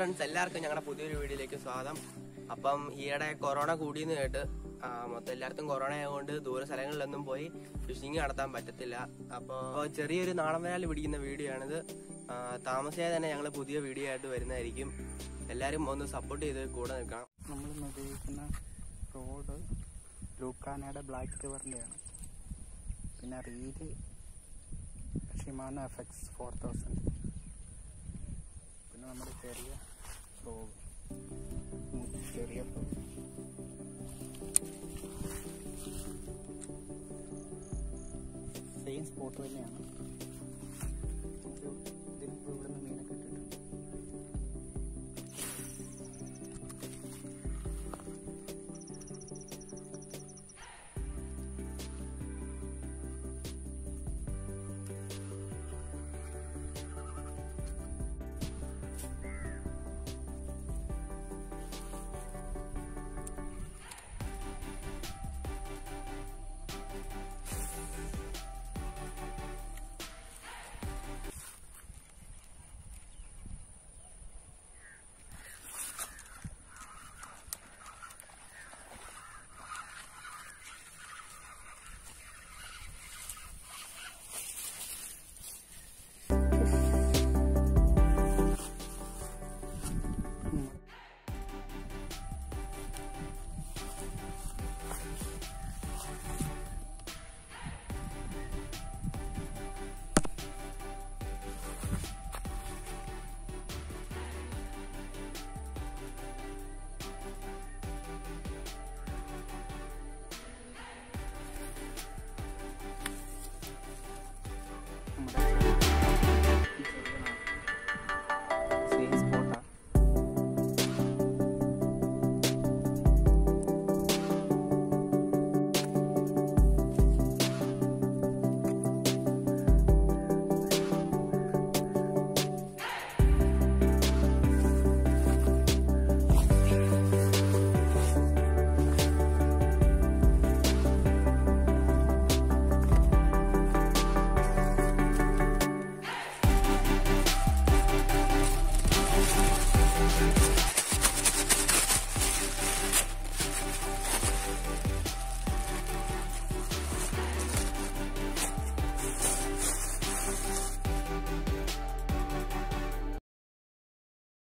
friends എല്ലാവർക്കും ഞങ്ങളുടെ പുതിയൊരു വീഡിയോയിലേക്ക് സ്വാഗതം അപ്പം ഈയിടെ കൊറോണ കൂടിയെന്ന് കേട്ട് ആ, മൊത്തം എല്ലായിടത്തും കൊറോണ ആയതുകൊണ്ട് ദൂര സ്ഥലങ്ങളിലൊന്നും പോയി ഫിഷിങ് നടത്താൻ പറ്റത്തില്ല അപ്പോൾ ചെറിയൊരു നാടൻ വരാൽ പിടിക്കുന്ന വീഡിയോ ആണിത് ആ, താമസിയാതെ തന്നെ ഞങ്ങൾ പുതിയ വീഡിയോ ആയിട്ട് വരുന്നതായിരിക്കും എല്ലാവരും ഒന്ന് സപ്പോർട്ട് ചെയ്ത് കൂടെ നിൽക്കണം നമ്മളിന്ന് ഉപയോഗിക്കുന്ന റോഡ് ലൂക്കാനയുടെ ബ്ലാക്ക് റിവറിൻ്റെയാണ് പിന്നെ reel Shimano F X four thousand പിന്നെ നമ്മുടെ ചെറിയ ഫ്ലോഗ് ചെറിയ ഫ്ലോഗ് സെയിം സ്പോട്ട് തന്നെയാണ്